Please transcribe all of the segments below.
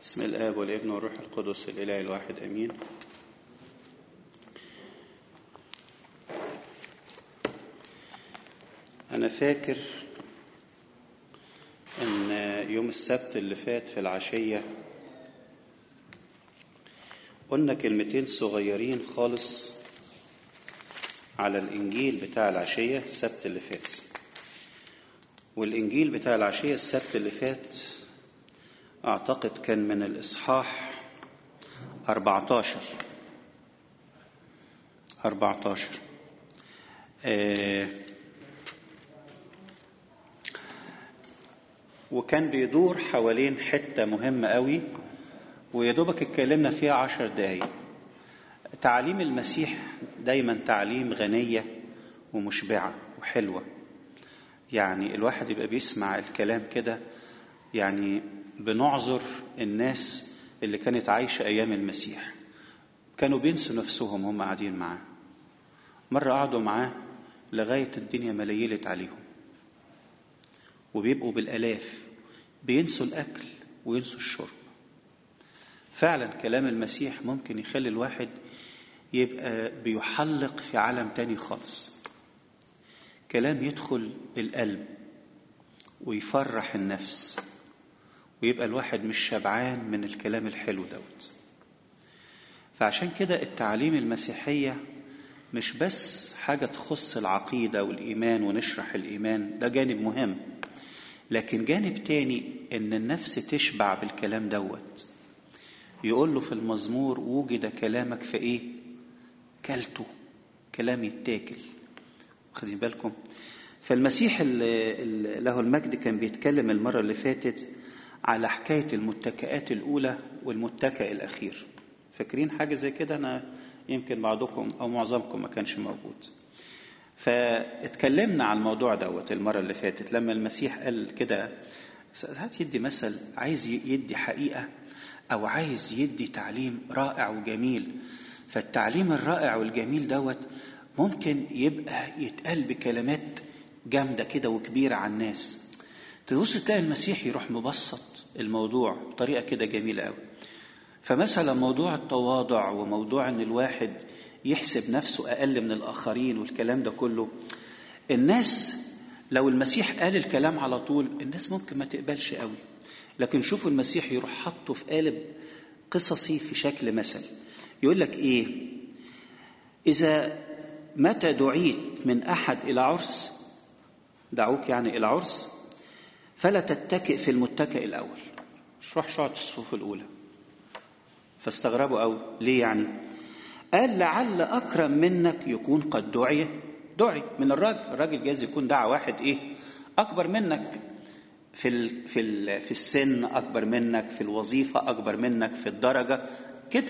بسم الآب والابن والروح القدس الإله الواحد أمين أنا فاكر إن يوم السبت اللي فات في العشية قلنا كلمتين صغيرين خالص على الإنجيل بتاع العشية السبت اللي فات والإنجيل بتاع العشية السبت اللي فات أعتقد كان من الإصحاح 14 14 آه وكان بيدور حوالين حتة مهمة قوي ويا دوبك اتكلمنا فيها عشر دقايق تعاليم المسيح دايما تعليم غنية ومشبعة وحلوة يعني الواحد يبقى بيسمع الكلام كده يعني بنعذر الناس اللي كانت عايشة أيام المسيح كانوا بينسوا نفسهم هم قاعدين معاه مرة قعدوا معاه لغاية الدنيا مليلت عليهم وبيبقوا بالآلاف بينسوا الأكل وينسوا الشرب فعلا كلام المسيح ممكن يخلي الواحد يبقى بيحلق في عالم تاني خالص كلام يدخل القلب ويفرح النفس ويبقى الواحد مش شبعان من الكلام الحلو دوت فعشان كده التعاليم المسيحية مش بس حاجة تخص العقيدة والإيمان ونشرح الإيمان ده جانب مهم لكن جانب تاني إن النفس تشبع بالكلام دوت يقول له في المزمور وجد كلامك في إيه كلته كلام يتاكل خدين بالكم فالمسيح اللي له المجد كان بيتكلم المرة اللي فاتت على حكاية المتكئات الأولى والمتكئ الأخير فاكرين حاجة زي كده أنا يمكن بعضكم أو معظمكم ما كانش موجود فاتكلمنا على الموضوع دوت المرة اللي فاتت لما المسيح قال كده هات يدي مثل عايز يدي حقيقة أو عايز يدي تعليم رائع وجميل فالتعليم الرائع والجميل دوت ممكن يبقى يتقال بكلمات جامدة كده وكبيرة على الناس تبص تلاقي المسيح يروح مبسط الموضوع بطريقة كده جميلة قوي فمثلا موضوع التواضع وموضوع ان الواحد يحسب نفسه اقل من الاخرين والكلام ده كله الناس لو المسيح قال الكلام على طول الناس ممكن ما تقبلش قوي لكن شوفوا المسيح يروح حطه في قالب قصصي في شكل مثل يقول لك ايه اذا متى دعيت من احد الى عرس دعوك يعني الى عرس فلا تتكئ في المتكئ الاول مش روح شعط الصفوف الاولى فاستغربوا قوي ليه يعني قال لعل اكرم منك يكون قد دعي دعي من الراجل الراجل جايز يكون دعا واحد ايه اكبر منك في ال في ال في السن اكبر منك في الوظيفه اكبر منك في الدرجه كده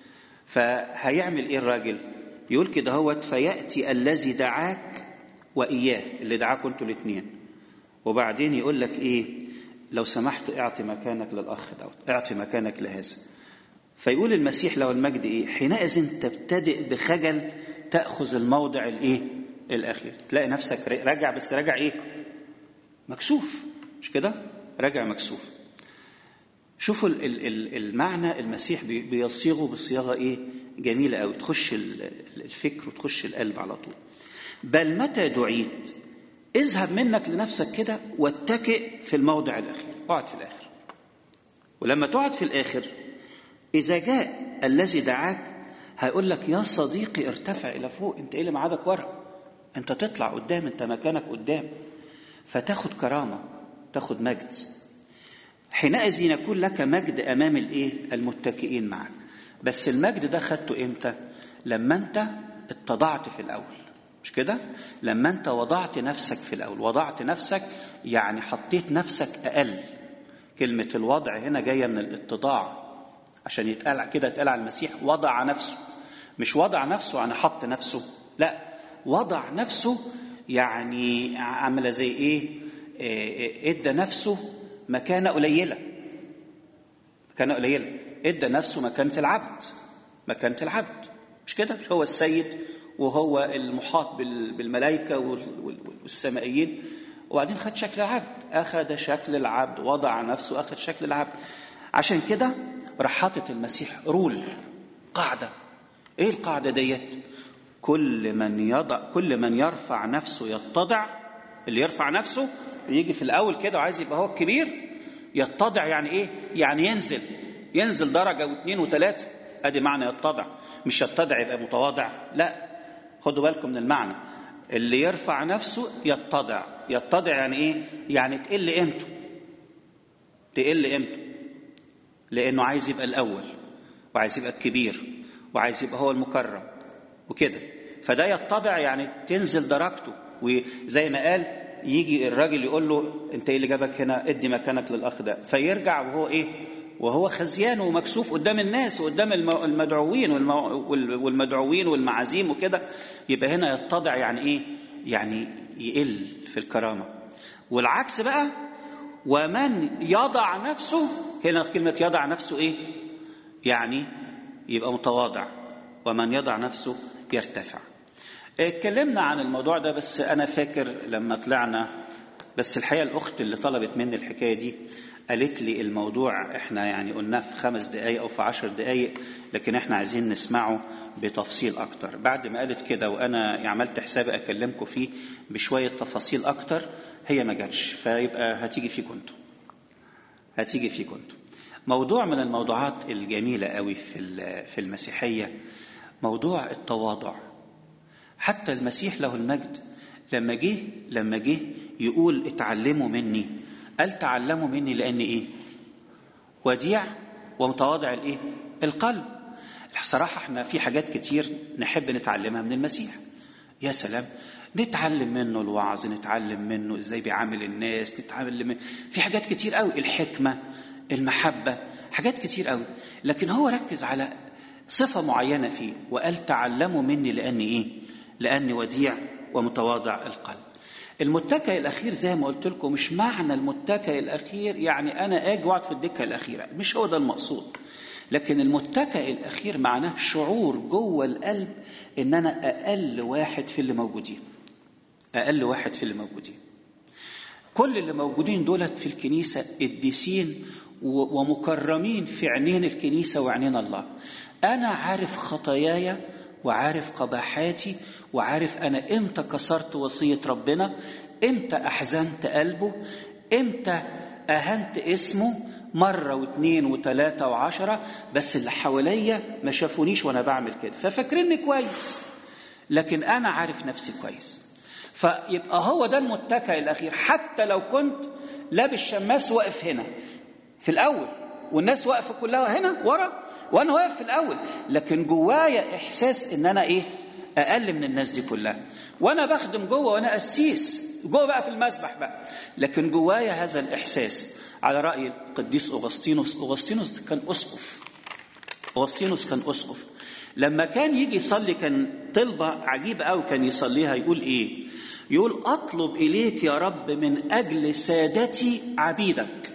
فهيعمل ايه الراجل يقول كده هوت فياتي الذي دعاك واياه اللي دعاكوا انتوا الاثنين وبعدين يقول لك ايه لو سمحت اعطي مكانك للاخ دوت اعطي مكانك لهذا فيقول المسيح له المجد ايه حينئذ تبتدئ بخجل تاخذ الموضع الايه الاخير تلاقي نفسك راجع بس راجع ايه مكسوف مش كده راجع مكسوف شوفوا المعنى المسيح بيصيغه بصياغه ايه جميله قوي تخش الفكر وتخش القلب على طول بل متى دعيت اذهب منك لنفسك كده واتكئ في الموضع الاخير اقعد في الاخر ولما تقعد في الاخر اذا جاء الذي دعاك هيقول لك يا صديقي ارتفع الى فوق انت ايه اللي معادك ورا انت تطلع قدام انت مكانك قدام فتاخد كرامه تاخد مجد حينئذ يكون لك مجد امام الايه المتكئين معك بس المجد ده خدته امتى لما انت اتضعت في الاول مش كده لما انت وضعت نفسك في الاول وضعت نفسك يعني حطيت نفسك اقل كلمه الوضع هنا جايه من الاتضاع عشان يتقال كده يتقال على المسيح وضع نفسه مش وضع نفسه يعني حط نفسه لا وضع نفسه يعني عامله زي ايه ادى نفسه مكانه قليله مكانه قليله ادى نفسه مكانه العبد مكانه العبد مش كده مش هو السيد وهو المحاط بالملائكه والسمائيين وبعدين خد شكل العبد اخذ شكل العبد وضع نفسه اخذ شكل العبد عشان كده راح حاطط المسيح رول قاعدة ايه القاعدة ديت كل من يضع كل من يرفع نفسه يتضع اللي يرفع نفسه يجي في الاول كده وعايز يبقى هو الكبير يتضع يعني ايه يعني ينزل ينزل درجة واثنين وثلاثة ادي معنى يتضع مش يتضع يبقى متواضع لا خدوا بالكم من المعنى اللي يرفع نفسه يتضع يتضع يعني ايه يعني تقل قيمته تقل قيمته لانه عايز يبقى الاول وعايز يبقى الكبير وعايز يبقى هو المكرم وكده فده يتضع يعني تنزل درجته وزي ما قال يجي الراجل يقول له انت ايه اللي جابك هنا ادي مكانك للاخ ده فيرجع وهو ايه وهو خزيان ومكسوف قدام الناس وقدام المدعوين والمدعوين والمعازيم وكده يبقى هنا يتضع يعني ايه يعني يقل في الكرامه والعكس بقى ومن يضع نفسه هنا كلمه يضع نفسه ايه يعني يبقى متواضع ومن يضع نفسه يرتفع اتكلمنا عن الموضوع ده بس انا فاكر لما طلعنا بس الحقيقه الاخت اللي طلبت مني الحكايه دي قالت لي الموضوع احنا يعني قلناه في خمس دقايق او في عشر دقايق لكن احنا عايزين نسمعه بتفصيل اكتر بعد ما قالت كده وانا عملت حسابي اكلمكم فيه بشويه تفاصيل اكتر هي ما جاتش فيبقى هتيجي فيكم انتوا هتيجي فيكم انتوا موضوع من الموضوعات الجميله قوي في في المسيحيه موضوع التواضع حتى المسيح له المجد لما جه لما جه يقول اتعلموا مني قال تعلموا مني لاني ايه وديع ومتواضع الايه القلب الصراحه احنا في حاجات كتير نحب نتعلمها من المسيح يا سلام نتعلم منه الوعظ نتعلم منه ازاي بيعامل الناس نتعلم في حاجات كتير قوي الحكمه المحبه حاجات كتير قوي لكن هو ركز على صفه معينه فيه وقال تعلموا مني لاني ايه لاني وديع ومتواضع القلب المتكئ الاخير زي ما قلت لكم مش معنى المتكئ الاخير يعني انا اجي واقعد في الدكه الاخيره مش هو ده المقصود لكن المتكئ الاخير معناه شعور جوه القلب ان انا اقل واحد في اللي موجودين اقل واحد في اللي موجودين كل اللي موجودين دولت في الكنيسه قديسين ومكرمين في عينين الكنيسه وعينين الله انا عارف خطاياي وعارف قباحاتي وعارف انا امتى كسرت وصيه ربنا امتى احزنت قلبه امتى اهنت اسمه مرة واثنين وثلاثة وعشرة بس اللي حواليا ما شافونيش وانا بعمل كده ففاكريني كويس لكن انا عارف نفسي كويس فيبقى هو ده المتكئ الاخير حتى لو كنت لابس شماس واقف هنا في الاول والناس واقفه كلها هنا ورا وانا واقف في الاول لكن جوايا احساس ان انا ايه اقل من الناس دي كلها وانا بخدم جوه وانا قسيس جوه بقى في المسبح بقى لكن جوايا هذا الاحساس على راي القديس اغسطينوس اغسطينوس كان اسقف اغسطينوس كان اسقف لما كان يجي يصلي كان طلبه عجيبه قوي كان يصليها يقول ايه يقول اطلب اليك يا رب من اجل سادتي عبيدك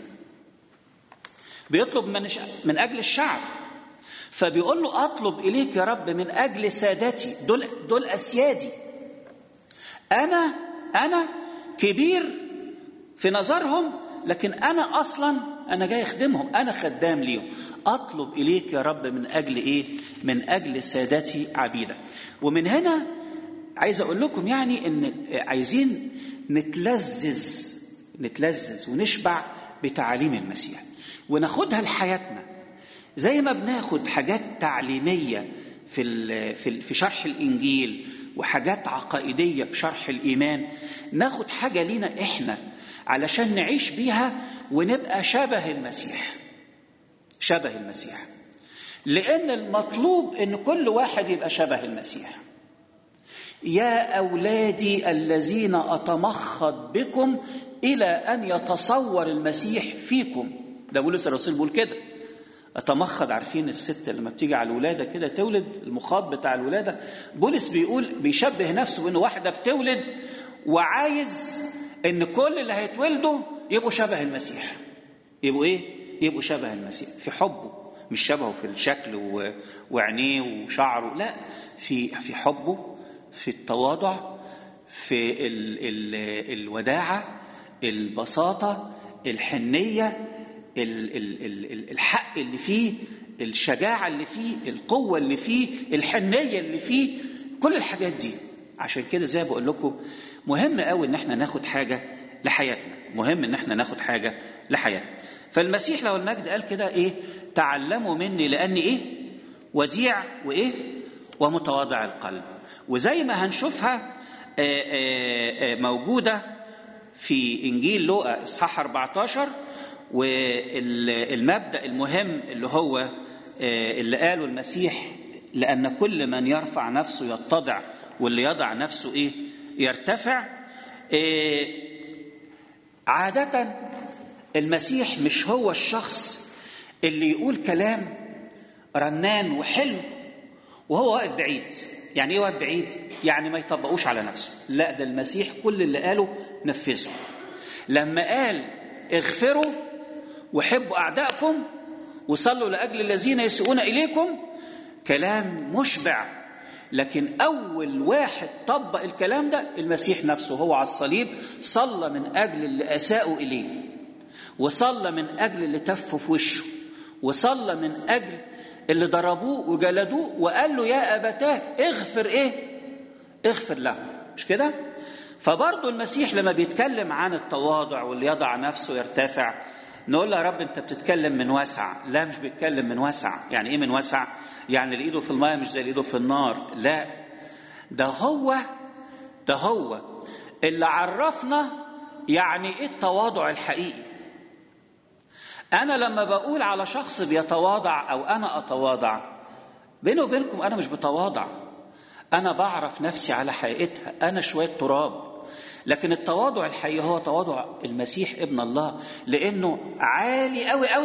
بيطلب من من اجل الشعب فبيقول له اطلب اليك يا رب من اجل سادتي دول دول اسيادي انا انا كبير في نظرهم لكن انا اصلا انا جاي اخدمهم انا خدام ليهم اطلب اليك يا رب من اجل ايه من اجل سادتي عبيدك ومن هنا عايز اقول لكم يعني ان عايزين نتلذذ نتلذذ ونشبع بتعاليم المسيح وناخدها لحياتنا زي ما بناخد حاجات تعليميه في في في شرح الانجيل وحاجات عقائديه في شرح الايمان ناخد حاجه لينا احنا علشان نعيش بيها ونبقى شبه المسيح شبه المسيح لان المطلوب ان كل واحد يبقى شبه المسيح يا اولادي الذين اتمخض بكم الى ان يتصور المسيح فيكم ده بولس الرسول بيقول كده اتمخض عارفين الست لما بتيجي على الولاده كده تولد المخاض بتاع الولاده بولس بيقول بيشبه نفسه بانه واحده بتولد وعايز ان كل اللي هيتولدوا يبقوا شبه المسيح يبقوا ايه يبقوا شبه المسيح في حبه مش شبهه في الشكل و... وعينيه وشعره لا في في حبه في التواضع في ال... ال... الوداعه البساطه الحنيه ال ال ال الحق اللي فيه الشجاعة اللي فيه القوة اللي فيه الحنية اللي فيه كل الحاجات دي عشان كده زي ما بقول لكم مهم قوي ان احنا ناخد حاجة لحياتنا مهم ان احنا ناخد حاجة لحياتنا فالمسيح لو المجد قال كده ايه تعلموا مني لاني ايه وديع وايه ومتواضع القلب وزي ما هنشوفها آآ آآ موجودة في إنجيل لوقا إصحاح 14 والمبدأ المهم اللي هو اللي قاله المسيح لأن كل من يرفع نفسه يتضع واللي يضع نفسه إيه يرتفع إيه عادة المسيح مش هو الشخص اللي يقول كلام رنان وحلو وهو واقف بعيد يعني ايه واقف بعيد يعني ما يطبقوش على نفسه لا ده المسيح كل اللي قاله نفذه لما قال اغفروا وحبوا اعدائكم وصلوا لاجل الذين يسيئون اليكم كلام مشبع لكن اول واحد طبق الكلام ده المسيح نفسه هو على الصليب صلى من اجل اللي اساءوا اليه وصلى من اجل اللي تفوا في وشه وصلى من اجل اللي ضربوه وجلدوه وقال له يا ابتاه اغفر ايه اغفر له مش كده فبرضه المسيح لما بيتكلم عن التواضع واللي يضع نفسه يرتفع نقول له يا رب انت بتتكلم من وسع لا مش بيتكلم من وسع يعني ايه من وسع يعني اللي ايده في الماء مش زي اللي ايده في النار لا ده هو ده هو اللي عرفنا يعني ايه التواضع الحقيقي انا لما بقول على شخص بيتواضع او انا اتواضع بيني وبينكم انا مش بتواضع انا بعرف نفسي على حقيقتها انا شويه تراب لكن التواضع الحقيقي هو تواضع المسيح ابن الله لانه عالي قوي قوي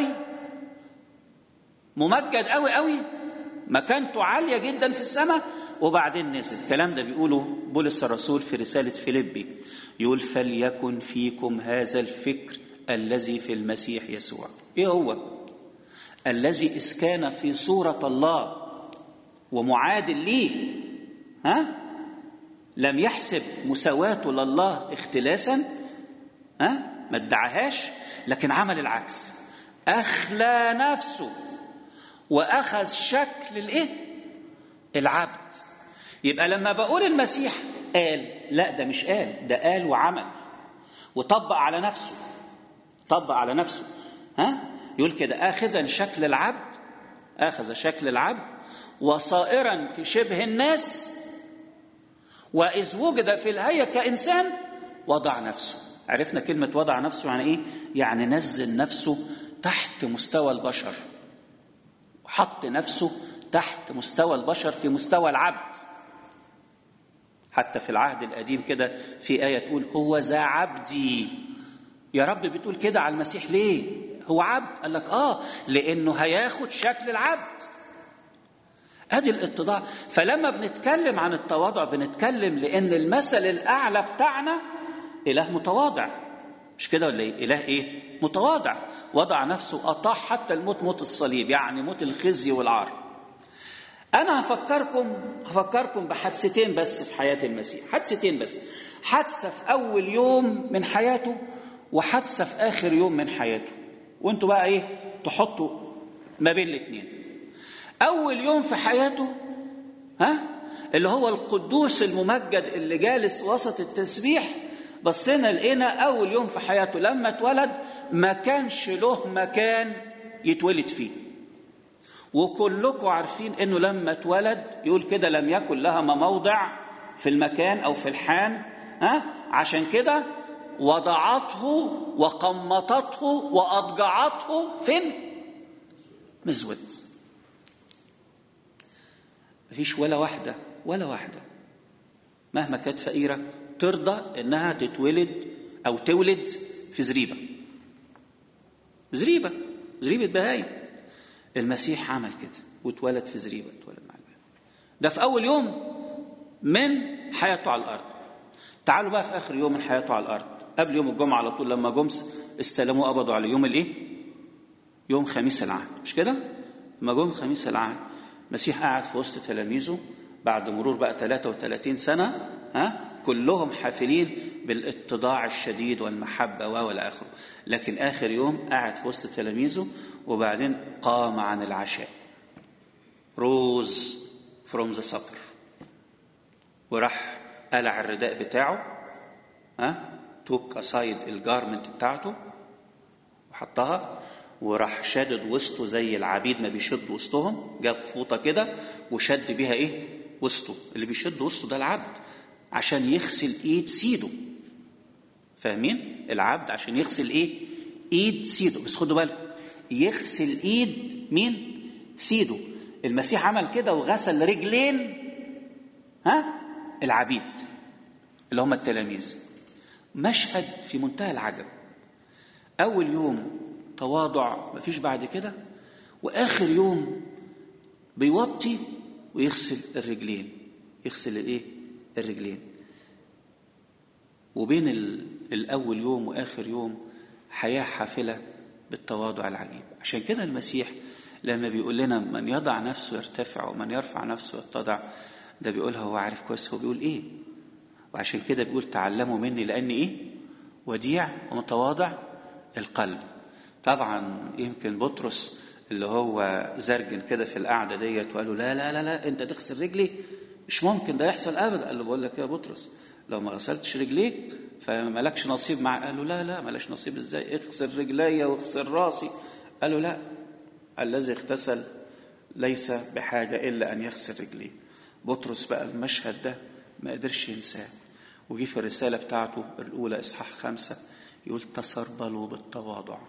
ممجد قوي قوي مكانته عاليه جدا في السماء وبعدين نزل الكلام ده بيقوله بولس الرسول في رساله فيليبي يقول فليكن فيكم هذا الفكر الذي في المسيح يسوع ايه هو الذي اذ كان في صوره الله ومعادل ليه ها لم يحسب مساواته لله اختلاسا ها ما ادعاهاش لكن عمل العكس اخلى نفسه واخذ شكل الايه العبد يبقى لما بقول المسيح قال لا ده مش قال ده قال وعمل وطبق على نفسه طبق على نفسه ها يقول كده اخذا شكل العبد اخذ شكل العبد وصائرا في شبه الناس واذ وجد في الهيئه كانسان وضع نفسه عرفنا كلمه وضع نفسه يعني ايه يعني نزل نفسه تحت مستوى البشر وحط نفسه تحت مستوى البشر في مستوى العبد حتى في العهد القديم كده في آية تقول هو ذا عبدي يا رب بتقول كده على المسيح ليه هو عبد قال لك اه لانه هياخد شكل العبد ادي الاتضاع فلما بنتكلم عن التواضع بنتكلم لان المثل الاعلى بتاعنا اله متواضع مش كده ولا ايه اله ايه متواضع وضع نفسه اطاع حتى الموت موت الصليب يعني موت الخزي والعار انا هفكركم هفكركم بحادثتين بس في حياه المسيح حادثتين بس حادثه في اول يوم من حياته وحادثه في اخر يوم من حياته وانتوا بقى ايه تحطوا ما بين الاثنين اول يوم في حياته ها اللي هو القدوس الممجد اللي جالس وسط التسبيح بصينا لقينا اول يوم في حياته لما اتولد ما كانش له مكان يتولد فيه وكلكم عارفين انه لما اتولد يقول كده لم يكن لها موضع في المكان او في الحان ها عشان كده وضعته وقمطته واضجعته فين مزود مفيش ولا واحده ولا واحده مهما كانت فقيره ترضى انها تتولد او تولد في زريبه زريبه زريبه بهايم المسيح عمل كده واتولد في زريبه اتولد مع البهايم ده في اول يوم من حياته على الارض تعالوا بقى في اخر يوم من حياته على الارض قبل يوم الجمعه على طول لما جمس استلموه قبضوا على يوم الايه يوم خميس العهد مش كده لما جم خميس العهد المسيح قاعد في وسط تلاميذه بعد مرور بقى 33 سنة ها كلهم حافلين بالاتضاع الشديد والمحبة والى آخره لكن آخر يوم قعد في وسط تلاميذه وبعدين قام عن العشاء روز فروم ذا supper وراح قلع الرداء بتاعه ها توك اسايد الجارمنت بتاعته وحطها وراح شادد وسطه زي العبيد ما بيشد وسطهم جاب فوطه كده وشد بيها ايه وسطه اللي بيشد وسطه ده العبد عشان يغسل ايد سيده فاهمين العبد عشان يغسل ايه ايد سيده بس خدوا بالكم يغسل ايد مين سيده المسيح عمل كده وغسل رجلين ها العبيد اللي هم التلاميذ مشهد في منتهى العجب اول يوم تواضع مفيش بعد كده واخر يوم بيوطي ويغسل الرجلين يغسل الايه الرجلين وبين الاول يوم واخر يوم حياه حافله بالتواضع العجيب عشان كده المسيح لما بيقول لنا من يضع نفسه يرتفع ومن يرفع نفسه يتضع ده بيقولها هو عارف كويس هو بيقول ايه وعشان كده بيقول تعلموا مني لاني ايه وديع ومتواضع القلب طبعا يمكن بطرس اللي هو زرجن كده في القعده ديت وقال له لا لا لا لا انت تغسل رجلي مش ممكن ده يحصل ابدا قال له بقول لك يا بطرس لو ما غسلتش رجليك فمالكش نصيب مع قال له لا لا مالش نصيب ازاي اغسل رجلي واغسل راسي قال له لا الذي اغتسل ليس بحاجه الا ان يغسل رجليه بطرس بقى المشهد ده ما قدرش ينساه وجي في الرسالة بتاعته الأولى إصحاح خمسة يقول تسربلوا بالتواضع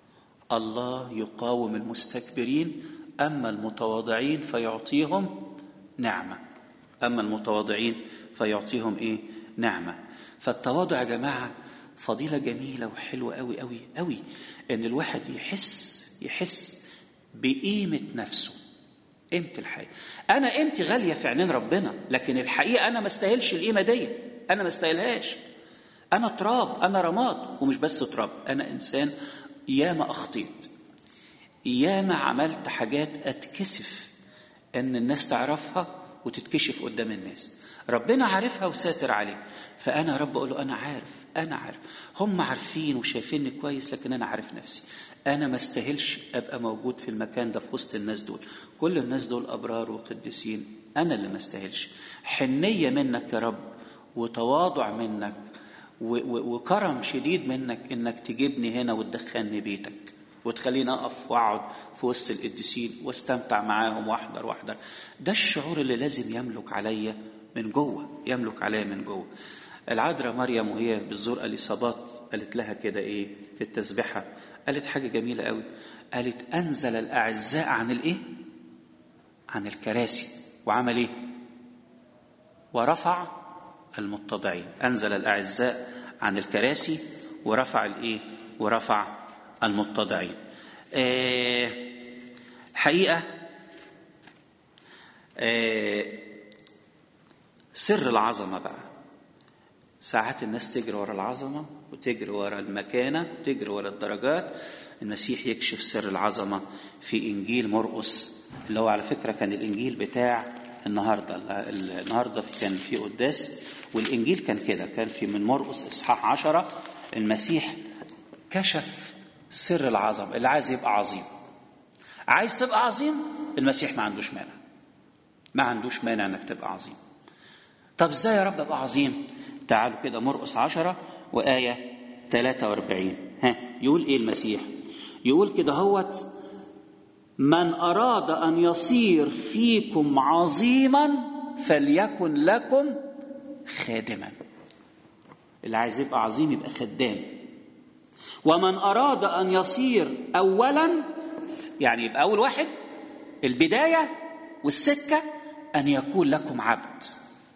الله يقاوم المستكبرين أما المتواضعين فيعطيهم نعمة أما المتواضعين فيعطيهم إيه نعمة فالتواضع يا جماعة فضيلة جميلة وحلوة أوي أوي أوي إن الواحد يحس يحس بقيمة نفسه قيمة الحقيقة أنا قيمتي غالية في عينين ربنا لكن الحقيقة أنا ما استاهلش القيمة دي أنا ما استاهلهاش أنا تراب أنا رماد ومش بس تراب أنا إنسان ياما أخطيت ياما عملت حاجات أتكسف إن الناس تعرفها وتتكشف قدام الناس ربنا عارفها وساتر عليه فأنا يا رب أقول له أنا عارف أنا عارف هم عارفين وشايفيني كويس لكن أنا عارف نفسي أنا ما استاهلش أبقى موجود في المكان ده في وسط الناس دول كل الناس دول أبرار وقديسين أنا اللي ما استاهلش حنية منك يا رب وتواضع منك وكرم شديد منك انك تجيبني هنا وتدخلني بيتك وتخليني اقف واقعد في وسط القديسين واستمتع معاهم واحضر واحضر ده الشعور اللي لازم يملك عليا من جوه يملك عليا من جوه العذراء مريم وهي بتزور اليصابات قالت لها كده ايه في التسبحه قالت حاجه جميله قوي قالت انزل الاعزاء عن الايه عن الكراسي وعمل ايه ورفع المتضعين انزل الاعزاء عن الكراسي ورفع الايه ورفع المتضعين آه حقيقه آه سر العظمه بقى ساعات الناس تجري ورا العظمه وتجري ورا المكانه وتجري ورا الدرجات المسيح يكشف سر العظمه في انجيل مرقس اللي هو على فكره كان الانجيل بتاع النهارده النهارده كان في قداس والانجيل كان كده كان في من مرقس اصحاح عشرة المسيح كشف سر العظمه اللي عايز يبقى عظيم عايز تبقى عظيم المسيح ما عندوش مانع ما عندوش مانع انك تبقى عظيم طب ازاي يا رب ابقى عظيم تعالوا كده مرقس عشرة وآية 43 ها يقول ايه المسيح يقول كده هوت من أراد أن يصير فيكم عظيما فليكن لكم خادما اللي عايز يبقى عظيم يبقى خدام ومن أراد أن يصير أولا يعني يبقى أول واحد البداية والسكة أن يكون لكم عبد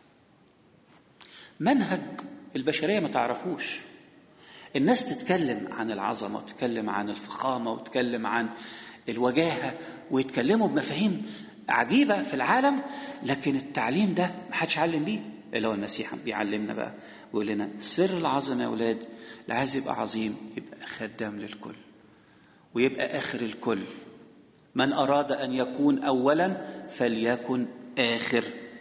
منهج البشرية ما تعرفوش الناس تتكلم عن العظمة وتتكلم عن الفخامة وتتكلم عن الوجاهة ويتكلموا بمفاهيم عجيبة في العالم لكن التعليم ده ما حدش علم بيه اللي هو المسيح بيعلمنا بقى ويقول لنا سر العظمة يا أولاد اللي عايز يبقى عظيم يبقى خدام للكل ويبقى آخر الكل من أراد أن يكون أولا فليكن آخر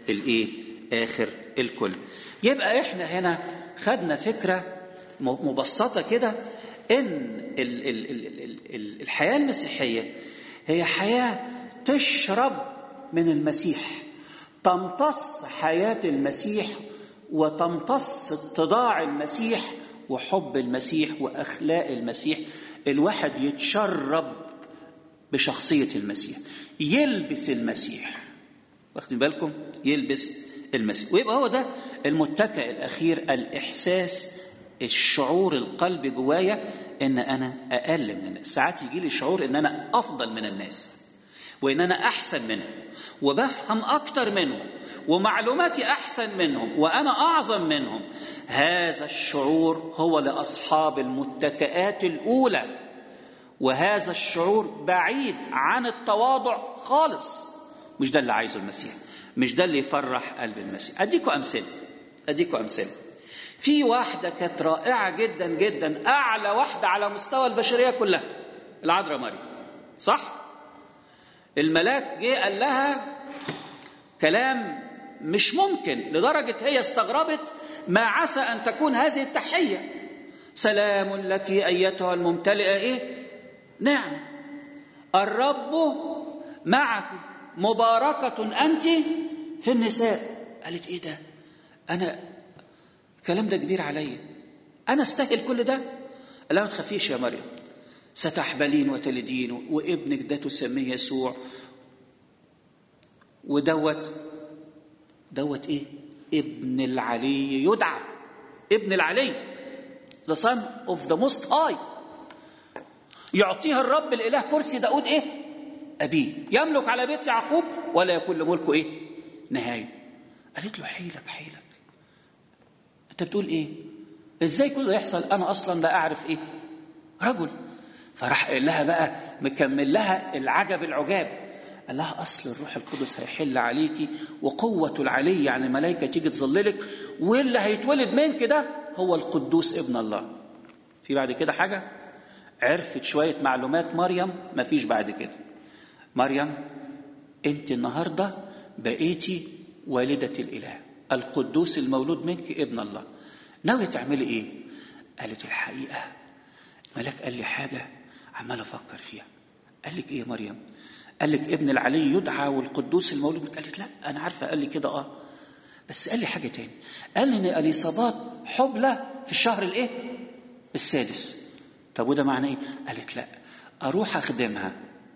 الايه اخر الكل يبقى احنا هنا خدنا فكره مبسطه كده ان ال ال ال ال الحياه المسيحيه هي حياه تشرب من المسيح تمتص حياه المسيح وتمتص اتضاع المسيح وحب المسيح واخلاق المسيح الواحد يتشرب بشخصيه المسيح يلبس المسيح واخدين بالكم يلبس المسيح ويبقى هو ده المتكئ الاخير الاحساس الشعور القلبي جوايا ان انا اقل من الناس ساعات يجي لي شعور ان انا افضل من الناس وان انا احسن منهم وبفهم اكتر منهم ومعلوماتي احسن منهم وانا اعظم منهم هذا الشعور هو لاصحاب المتكئات الاولى وهذا الشعور بعيد عن التواضع خالص مش ده اللي عايزه المسيح مش ده اللي يفرح قلب المسيح اديكم امثله اديكم امثله في واحدة كانت رائعة جدا جدا أعلى واحدة على مستوى البشرية كلها العذراء مريم صح؟ الملاك جه قال لها كلام مش ممكن لدرجة هي استغربت ما عسى أن تكون هذه التحية سلام لك أيتها الممتلئة إيه؟ نعم الرب معك مباركة أنت في النساء قالت إيه ده؟ أنا الكلام ده كبير عليا انا استاهل كل ده لا ما تخافيش يا مريم ستحبلين وتلدين وابنك ده تسميه يسوع ودوت دوت ايه ابن العلي يدعى ابن العلي the son of the most high يعطيها الرب الاله كرسي داود ايه ابيه يملك على بيت يعقوب ولا يكون لملكه ايه نهايه قالت له حيلك حيلك انت بتقول ايه ازاي كله يحصل انا اصلا لا اعرف ايه رجل فراح قال لها بقى مكمل لها العجب العجاب قال لها اصل الروح القدس هيحل عليكي وقوه العلي يعني الملائكه تيجي تظللك واللي هيتولد منك ده هو القدوس ابن الله في بعد كده حاجه عرفت شويه معلومات مريم ما فيش بعد كده مريم انت النهارده بقيتي والده الاله القدوس المولود منك ابن الله ناوية تعملي ايه قالت الحقيقة الملاك قال لي حاجة عمال أفكر فيها قال لك ايه يا مريم قال لك ابن العلي يدعى والقدوس المولود منك قالت لا أنا عارفة قال لي كده اه بس قال لي حاجة تاني قال لي إن أليصابات حبلى في الشهر الإيه؟ السادس طب وده معناه إيه؟ قالت لا أروح أخدمها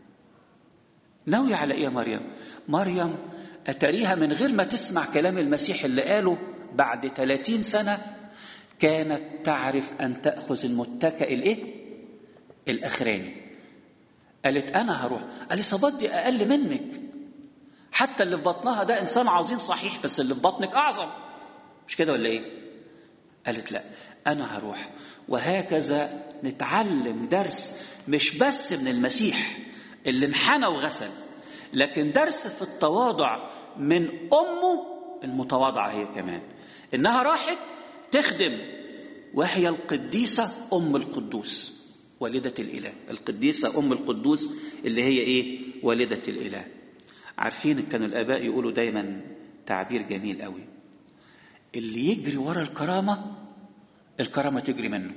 ناوية على إيه يا مريم؟ مريم أتريها من غير ما تسمع كلام المسيح اللي قاله بعد 30 سنة كانت تعرف أن تأخذ المتكئ الإيه؟ الأخراني قالت أنا هروح اليصابات دي أقل منك حتى اللي في بطنها ده إنسان عظيم صحيح بس اللي في بطنك أعظم مش كده ولا إيه؟ قالت لا أنا هروح وهكذا نتعلم درس مش بس من المسيح اللي انحنى وغسل لكن درس في التواضع من أمه المتواضعة هي كمان إنها راحت تخدم وهي القديسة أم القدوس والدة الإله القديسة أم القدوس اللي هي إيه والدة الإله عارفين كانوا الآباء يقولوا دايما تعبير جميل قوي اللي يجري ورا الكرامة الكرامة تجري منه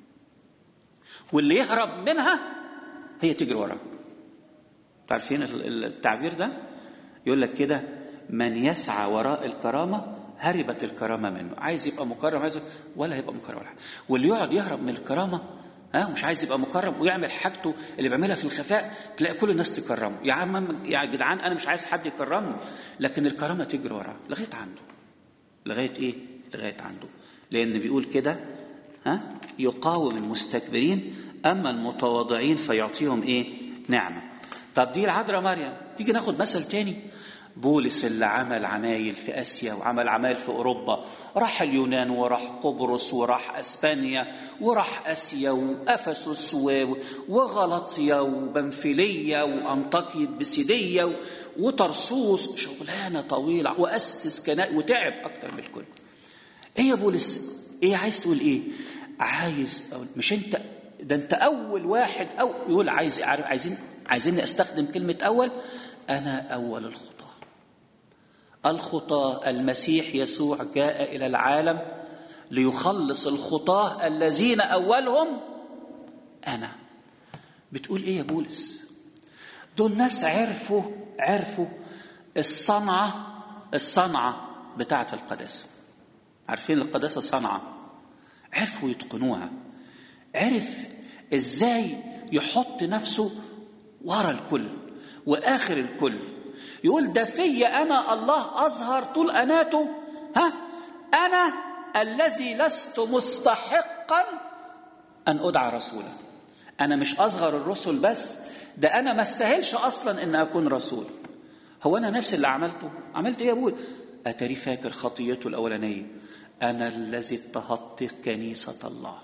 واللي يهرب منها هي تجري وراه عارفين التعبير ده يقول لك كده من يسعى وراء الكرامة هربت الكرامة منه عايز يبقى مكرم عايز ولا هيبقى مكرم ولا حاجة واللي يقعد يهرب من الكرامة ها مش عايز يبقى مكرم ويعمل حاجته اللي بيعملها في الخفاء تلاقي كل الناس تكرمه يا عم يا جدعان انا مش عايز حد يكرمني لكن الكرامه تجري وراه لغايه عنده لغايه ايه لغايه عنده لان بيقول كده ها يقاوم المستكبرين اما المتواضعين فيعطيهم ايه نعمه طب دي العذراء مريم تيجي ناخد مثل تاني بولس اللي عمل عمايل في اسيا وعمل عمايل في اوروبا راح اليونان وراح قبرص وراح اسبانيا وراح اسيا وافسس وغلطيا وبنفيليه وانطاكيه بسيديه وطرسوس شغلانه طويله واسس كنائس وتعب اكتر من الكل ايه يا بولس ايه عايز تقول ايه عايز مش انت ده انت اول واحد او يقول عايز عايزين عايزيني استخدم كلمه اول انا اول الخطاه الخطاه المسيح يسوع جاء الى العالم ليخلص الخطاه الذين اولهم انا بتقول ايه يا بولس دول ناس عرفوا عرفوا الصنعه الصنعه بتاعه القداسه عارفين القداسه صنعه عرفوا يتقنوها عرف ازاي يحط نفسه ورا الكل واخر الكل يقول ده فيا انا الله اظهر طول اناته ها انا الذي لست مستحقا ان ادعى رسولا انا مش اصغر الرسل بس ده انا ما استاهلش اصلا ان اكون رسول هو انا ناس اللي عملته عملت ايه يا ابوي اتاري فاكر خطيته الاولانيه انا الذي اضطهدت كنيسه الله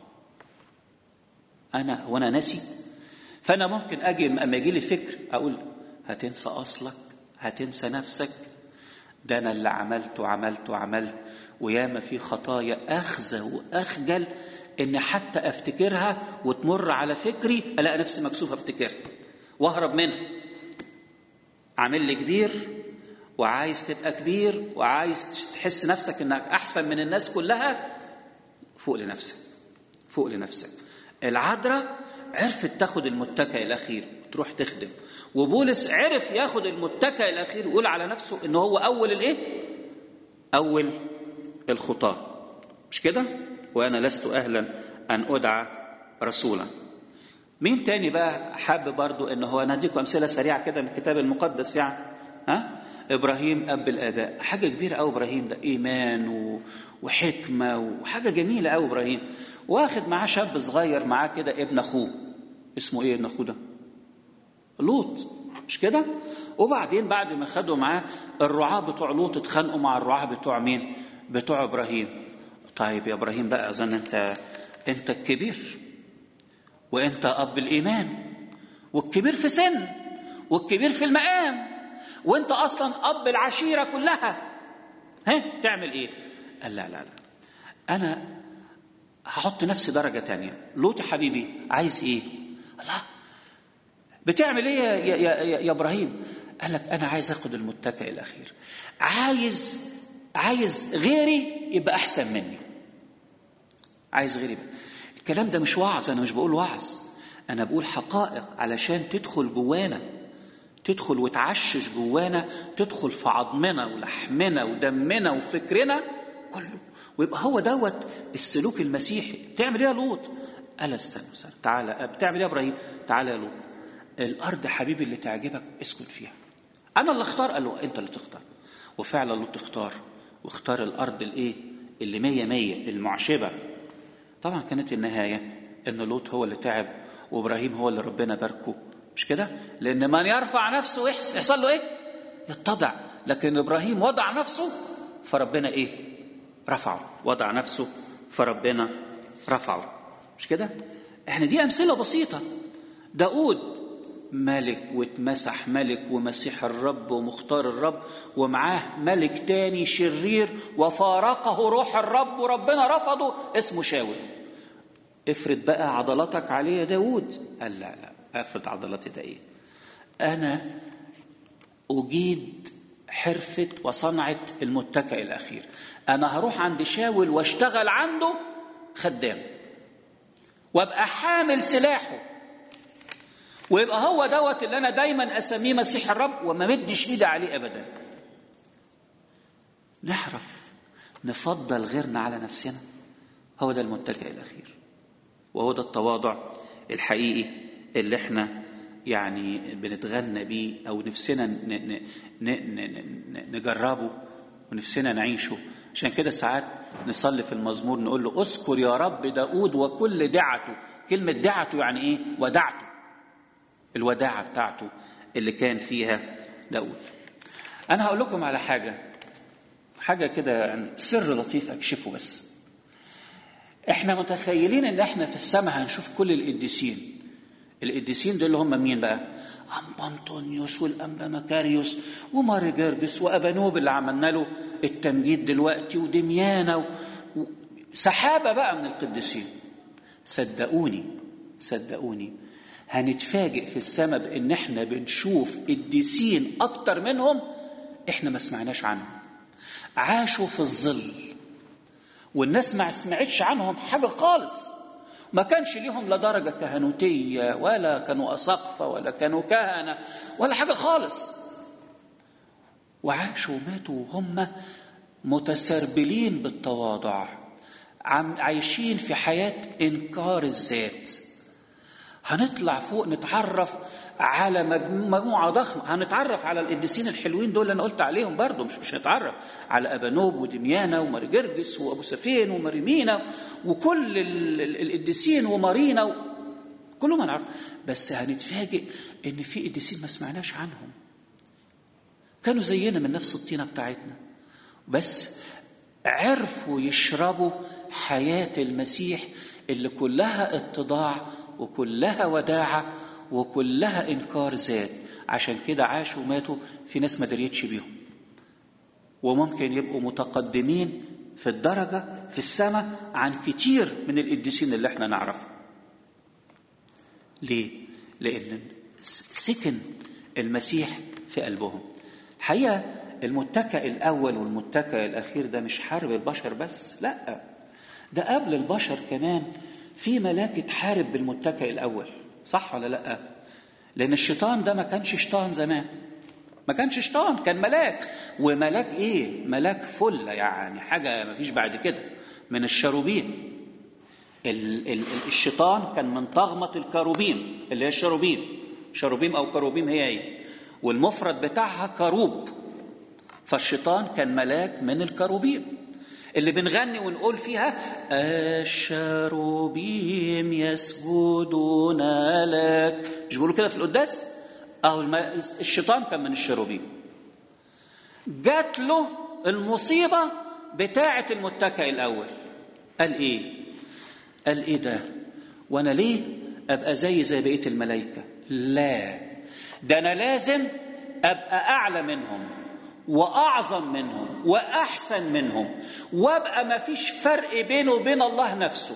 انا وانا ناسي فانا ممكن اجي اما يجي لي فكر اقول هتنسى اصلك هتنسى نفسك ده انا اللي عملت وعملت وعملت وياما في خطايا اخزى واخجل ان حتى افتكرها وتمر على فكري الاقي نفسي مكسوف افتكرها واهرب منها عامل لي كبير وعايز تبقى كبير وعايز تحس نفسك انك احسن من الناس كلها فوق لنفسك فوق لنفسك العذراء عرفت تاخد المتكئ الاخير تروح تخدم وبولس عرف ياخد المتكئ الاخير ويقول على نفسه ان هو اول الايه اول الخطاه مش كده وانا لست اهلا ان ادعى رسولا مين تاني بقى حاب برضو ان هو نديكم امثله سريعه كده من الكتاب المقدس يعني ها ابراهيم اب الاباء حاجه كبيره قوي ابراهيم ده ايمان و... وحكمه وحاجه جميله قوي ابراهيم واخد معاه شاب صغير معاه كده ابن اخوه اسمه ايه ابن اخوه ده لوط مش كده وبعدين بعد ما خدوا معاه الرعاة بتوع لوط اتخانقوا مع الرعاة بتوع مين بتوع ابراهيم طيب يا ابراهيم بقى اظن انت انت الكبير وانت اب الايمان والكبير في سن والكبير في المقام وانت اصلا اب العشيره كلها ها تعمل ايه قال لا لا لا انا هحط نفسي درجه تانية لوط يا حبيبي عايز ايه الله بتعمل ايه يا, يا, يا, يا ابراهيم قال لك انا عايز اخد المتكئ الاخير عايز عايز غيري يبقى احسن مني عايز غيري يبقى. الكلام ده مش وعظ انا مش بقول وعظ انا بقول حقائق علشان تدخل جوانا تدخل وتعشش جوانا تدخل في عظمنا ولحمنا ودمنا وفكرنا كله ويبقى هو دوت السلوك المسيحي بتعمل ايه يا لوط قال استنى استنى تعالى بتعمل ايه يا ابراهيم تعالى يا لوط الارض حبيبي اللي تعجبك اسكن فيها انا اللي اختار قال له انت اللي تختار وفعلا لوط اختار واختار الارض الايه اللي مية مية المعشبه طبعا كانت النهايه ان لوط هو اللي تعب وابراهيم هو اللي ربنا باركه مش كده لان من يرفع نفسه يحصل له ايه يتضع لكن ابراهيم وضع نفسه فربنا ايه رفعه وضع نفسه فربنا رفعه مش كده احنا دي امثله بسيطه داود ملك واتمسح ملك ومسيح الرب ومختار الرب ومعاه ملك تاني شرير وفارقه روح الرب وربنا رفضه اسمه شاول افرض بقى عضلاتك عليه يا داود قال لا لا افرض عضلاتي ده ايه انا اجيد حرفة وصنعة المتكئ الأخير أنا هروح عند شاول واشتغل عنده خدام وابقى حامل سلاحه ويبقى هو دوت اللي انا دايما اسميه مسيح الرب وما مدش ايدي عليه ابدا نعرف نفضل غيرنا على نفسنا هو ده المتكئ الاخير وهو ده التواضع الحقيقي اللي احنا يعني بنتغنى بيه او نفسنا ن- ن- ن- نجربه ونفسنا نعيشه عشان كده ساعات نصلي في المزمور نقول له اذكر يا رب داود وكل دعته كلمة دعته يعني ايه ودعته الوداعة بتاعته اللي كان فيها داود أنا هقول لكم على حاجة حاجة كده يعني سر لطيف أكشفه بس إحنا متخيلين إن إحنا في السماء هنشوف كل القديسين القديسين دول اللي هم مين بقى؟ أنبا أنطونيوس والأنبا مكاريوس وماري جرجس وأبانوب اللي عملنا له التمجيد دلوقتي ودميانة و... و... سحابة بقى من القديسين صدقوني صدقوني هنتفاجئ في السماء بان احنا بنشوف قديسين اكتر منهم احنا ما سمعناش عنهم عاشوا في الظل والناس ما سمعتش عنهم حاجة خالص ما كانش ليهم لا درجة كهنوتية ولا كانوا أساقفة ولا كانوا كهنة ولا حاجة خالص وعاشوا وماتوا وهم متسربلين بالتواضع عم عايشين في حياة إنكار الذات هنطلع فوق نتعرف على مجموعة ضخمة هنتعرف على القديسين الحلوين دول اللي أنا قلت عليهم برضه مش مش هنتعرف على أبانوب ودميانة وماري جرجس وأبو سفين وماريمينا وكل القديسين ومارينا كلهم هنعرف بس هنتفاجئ إن في قديسين ما سمعناش عنهم كانوا زينا من نفس الطينة بتاعتنا بس عرفوا يشربوا حياة المسيح اللي كلها اتضاع وكلها وداعة وكلها إنكار ذات عشان كده عاشوا وماتوا في ناس ما دريتش بيهم وممكن يبقوا متقدمين في الدرجة في السماء عن كتير من القديسين اللي احنا نعرفه ليه؟ لأن سكن المسيح في قلبهم حقيقة المتكئ الأول والمتكئ الأخير ده مش حرب البشر بس لا ده قبل البشر كمان في ملاك تحارب بالمتكئ الأول صح ولا لا لأن الشيطان ده ما كانش شيطان زمان ما كانش شيطان كان ملاك وملاك ايه ملاك فلة يعني حاجة ما فيش بعد كده من الشروبين ال ال الشيطان كان من طغمة الكروبيم اللي هي الشروبيم شروبيم أو كروبيم هي ايه والمفرد بتاعها كروب فالشيطان كان ملاك من الكروبيم اللي بنغني ونقول فيها الشروبيم يسجدون لك مش بيقولوا كده في القداس اهو الشيطان كان من الشروبيم جات له المصيبة بتاعة المتكئ الأول قال إيه؟ قال إيه ده؟ وأنا ليه أبقى زي زي بقية الملائكة؟ لا ده أنا لازم أبقى أعلى منهم واعظم منهم واحسن منهم وابقى ما فيش فرق بينه وبين الله نفسه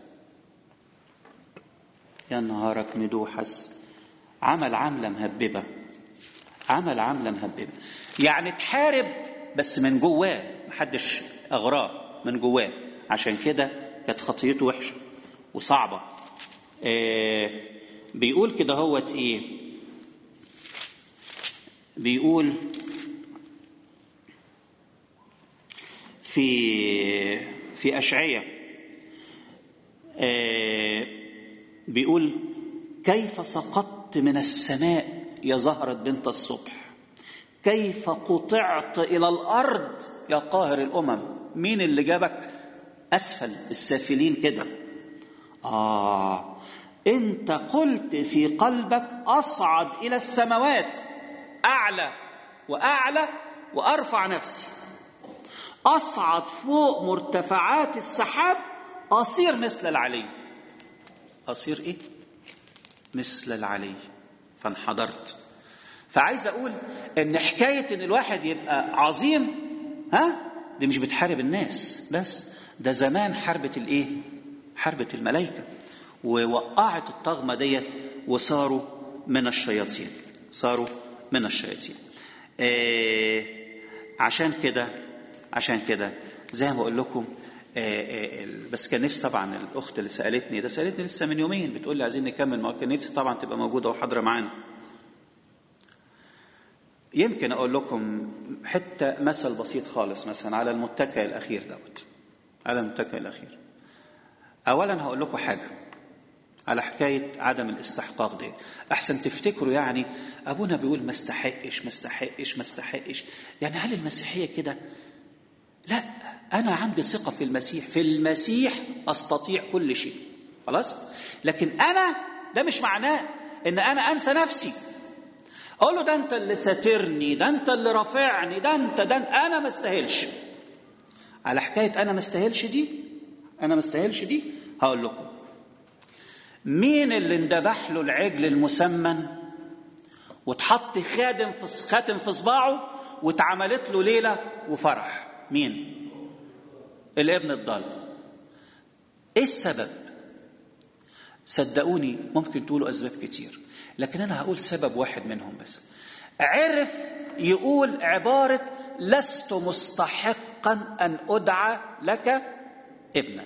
يا نهارك مدوحس عمل عمله مهببه عمل عمله مهببه يعني تحارب بس من جواه محدش اغراه من جواه عشان كده كانت خطيته وحشه وصعبه آه بيقول كده هوت ايه بيقول في في أشعية آه بيقول كيف سقطت من السماء يا زهرة بنت الصبح كيف قطعت إلى الأرض يا قاهر الأمم مين اللي جابك أسفل السافلين كده آه أنت قلت في قلبك أصعد إلى السماوات أعلى وأعلى وأرفع نفسي أصعد فوق مرتفعات السحاب أصير مثل العلي أصير إيه؟ مثل العلي فانحدرت فعايز أقول إن حكاية إن الواحد يبقى عظيم ها دي مش بتحارب الناس بس ده زمان حربة الإيه؟ حربة الملائكة ووقعت الطغمة ديت وصاروا من الشياطين صاروا من الشياطين آه عشان كده عشان كده زي ما بقول لكم آآ آآ بس كان نفسي طبعا الاخت اللي سالتني ده سالتني لسه من يومين بتقول لي عايزين نكمل ما كان نفسي طبعا تبقى موجوده وحاضره معانا يمكن اقول لكم حته مثل بسيط خالص مثلا على المتكئ الاخير دوت على المتكئ الاخير اولا هقول لكم حاجه على حكايه عدم الاستحقاق دي احسن تفتكروا يعني ابونا بيقول ما استحقش ما استحقش ما استحقش يعني هل المسيحيه كده لا أنا عندي ثقة في المسيح في المسيح أستطيع كل شيء خلاص لكن أنا ده مش معناه إن أنا أنسى نفسي أقول له ده أنت اللي ساترني ده أنت اللي رافعني ده أنت ده أنا ما استاهلش على حكاية أنا ما استاهلش دي أنا ما استاهلش دي هقول لكم مين اللي اندبح له العجل المسمن واتحط خادم في خاتم في صباعه واتعملت له ليلة وفرح مين الابن الضال ايه السبب صدقوني ممكن تقولوا اسباب كتير لكن انا هقول سبب واحد منهم بس عرف يقول عبارة لست مستحقا أن أدعى لك ابنا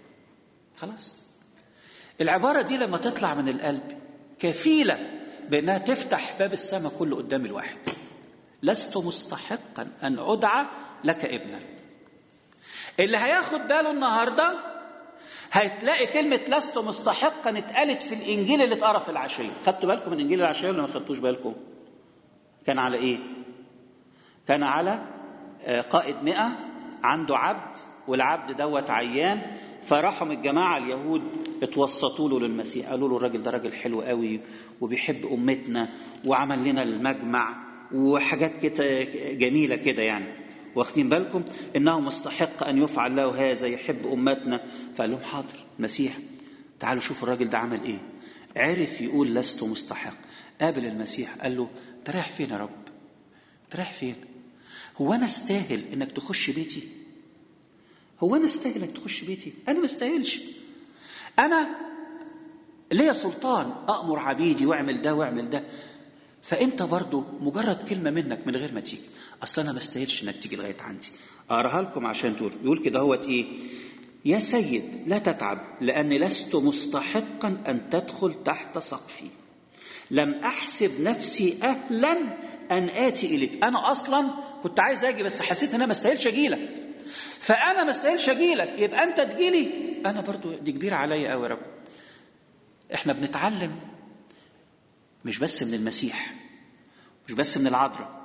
خلاص العبارة دي لما تطلع من القلب كفيلة بأنها تفتح باب السماء كله قدام الواحد لست مستحقا أن أدعى لك ابنا اللي هياخد باله النهارده هتلاقي كلمة لست مستحقا اتقالت في الإنجيل اللي اتقرا في العشية خدتوا بالكم من إنجيل العشية ولا ما خدتوش بالكم كان على إيه كان على قائد مئة عنده عبد والعبد دوت عيان فراحوا من الجماعة اليهود اتوسطوا له للمسيح قالوا له الراجل ده راجل حلو قوي وبيحب أمتنا وعمل لنا المجمع وحاجات كده جميلة كده يعني واخدين بالكم انه مستحق ان يفعل له هذا يحب امتنا فقال لهم حاضر مسيح تعالوا شوفوا الراجل ده عمل ايه عرف يقول لست مستحق قابل المسيح قال له انت رايح فين يا رب انت رايح فين هو انا استاهل انك تخش بيتي هو انا استاهل انك تخش بيتي انا ما استاهلش انا ليا سلطان امر عبيدي واعمل ده واعمل ده فانت برضو مجرد كلمه منك من غير ما تيجي اصل انا ما استاهلش انك تيجي لغايه عندي اقراها لكم عشان تقول يقول كده هوت ايه يا سيد لا تتعب لاني لست مستحقا ان تدخل تحت سقفي لم احسب نفسي اهلا ان اتي اليك انا اصلا كنت عايز اجي بس حسيت ان انا ما استاهلش اجي لك فانا ما استاهلش اجي لك يبقى انت تجي لي انا برضو دي كبيره عليا قوي يا رب احنا بنتعلم مش بس من المسيح مش بس من العذراء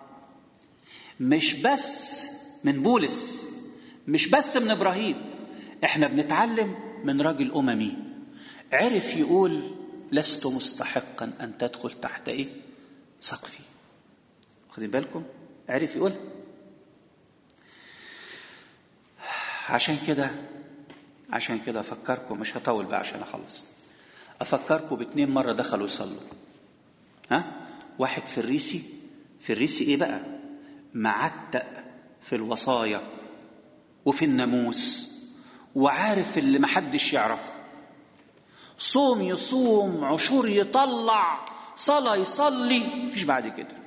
مش بس من بولس مش بس من ابراهيم احنا بنتعلم من راجل اممي عرف يقول لست مستحقا ان تدخل تحت ايه سقفي واخدين بالكم عرف يقول عشان كده عشان كده افكركم مش هطول بقى عشان اخلص افكركم باتنين مره دخلوا يصلوا ها واحد في الريسي في الريسي ايه بقى معتق في الوصايا وفي الناموس وعارف اللي محدش يعرفه صوم يصوم عشور يطلع صلاة يصلي مفيش بعد كده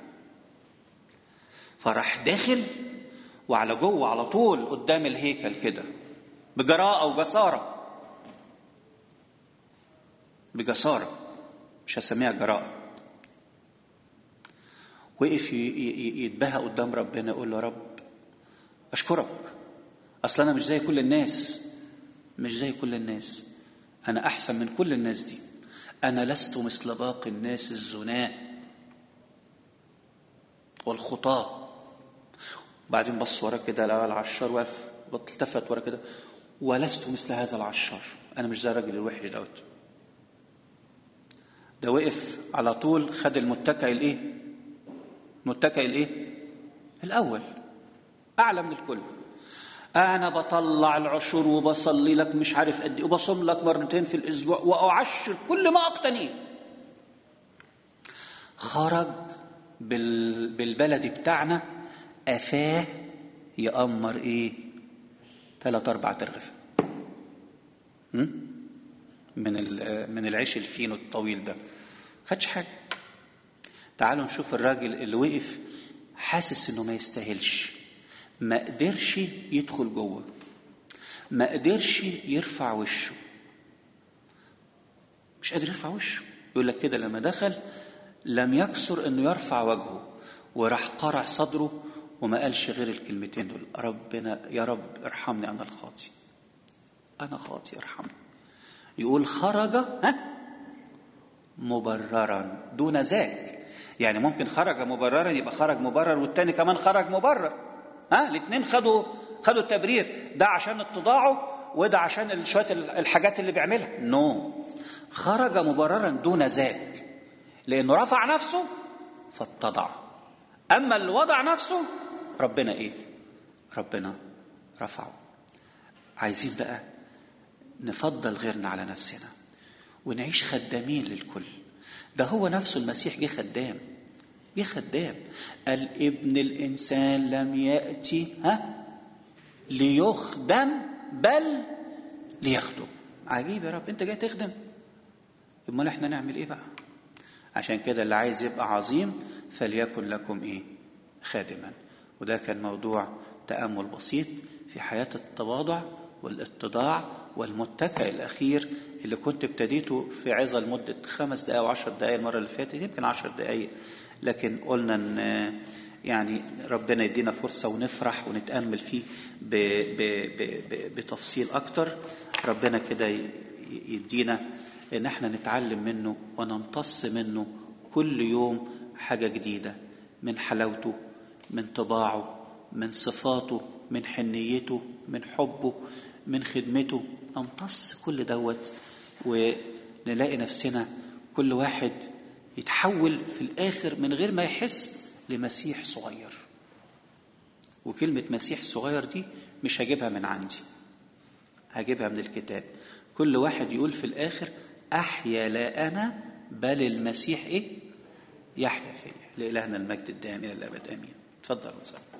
فراح داخل وعلى جوه على طول قدام الهيكل كده بجراءة وجسارة بجسارة مش هسميها جراءة وقف يتباهى قدام ربنا يقول له يا رب اشكرك اصل انا مش زي كل الناس مش زي كل الناس انا احسن من كل الناس دي انا لست مثل باقي الناس الزناء والخطاة بعدين بص ورا كده لقى العشار واقف التفت ورا كده ولست مثل هذا العشار انا مش زي الراجل الوحش دوت ده وقف على طول خد المتكئ الايه متكئ الايه الاول اعلى من الكل انا بطلع العشور وبصلي لك مش عارف قد ايه وبصوم لك مرتين في الاسبوع واعشر كل ما اقتنيه خرج بال... بالبلد بتاعنا افاه يأمر ايه ثلاث اربع ترغفه من ال... من العيش الفين الطويل ده خدش حاجه تعالوا نشوف الراجل اللي وقف حاسس انه ما يستاهلش ما قدرش يدخل جوه ما قدرش يرفع وشه مش قادر يرفع وشه يقول لك كده لما دخل لم يكسر انه يرفع وجهه وراح قرع صدره وما قالش غير الكلمتين دول ربنا يا رب ارحمني انا الخاطي انا خاطي ارحمني يقول خرج ها مبررا دون ذاك يعني ممكن خرج مبررا يبقى خرج مبرر والتاني كمان خرج مبرر ها الاثنين خدوا خدوا التبرير ده عشان اتضاعه وده عشان شويه الحاجات اللي بيعملها نو no. خرج مبررا دون ذاك لانه رفع نفسه فاتضع اما اللي وضع نفسه ربنا ايه ربنا رفعه عايزين بقى نفضل غيرنا على نفسنا ونعيش خدامين للكل ده هو نفسه المسيح جه خدام جه خدام قال ابن الانسان لم ياتي ها ليخدم بل ليخدم عجيب يا رب انت جاي تخدم امال احنا نعمل ايه بقى عشان كده اللي عايز يبقى عظيم فليكن لكم ايه خادما وده كان موضوع تامل بسيط في حياه التواضع والاتضاع والمتكئ الاخير اللي كنت ابتديته في عظه لمده خمس دقائق وعشر دقائق المره اللي فاتت يمكن عشر دقائق لكن قلنا ان يعني ربنا يدينا فرصه ونفرح ونتامل فيه ب ب ب ب بتفصيل اكتر ربنا كده يدينا ان احنا نتعلم منه ونمتص منه كل يوم حاجه جديده من حلاوته من طباعه من صفاته من حنيته من حبه من خدمته نمتص كل دوت ونلاقي نفسنا كل واحد يتحول في الاخر من غير ما يحس لمسيح صغير وكلمه مسيح صغير دي مش هجيبها من عندي هجيبها من الكتاب كل واحد يقول في الاخر احيا لا انا بل المسيح ايه يحيا فيا لالهنا المجد الدائم الى الابد امين اتفضل وصلي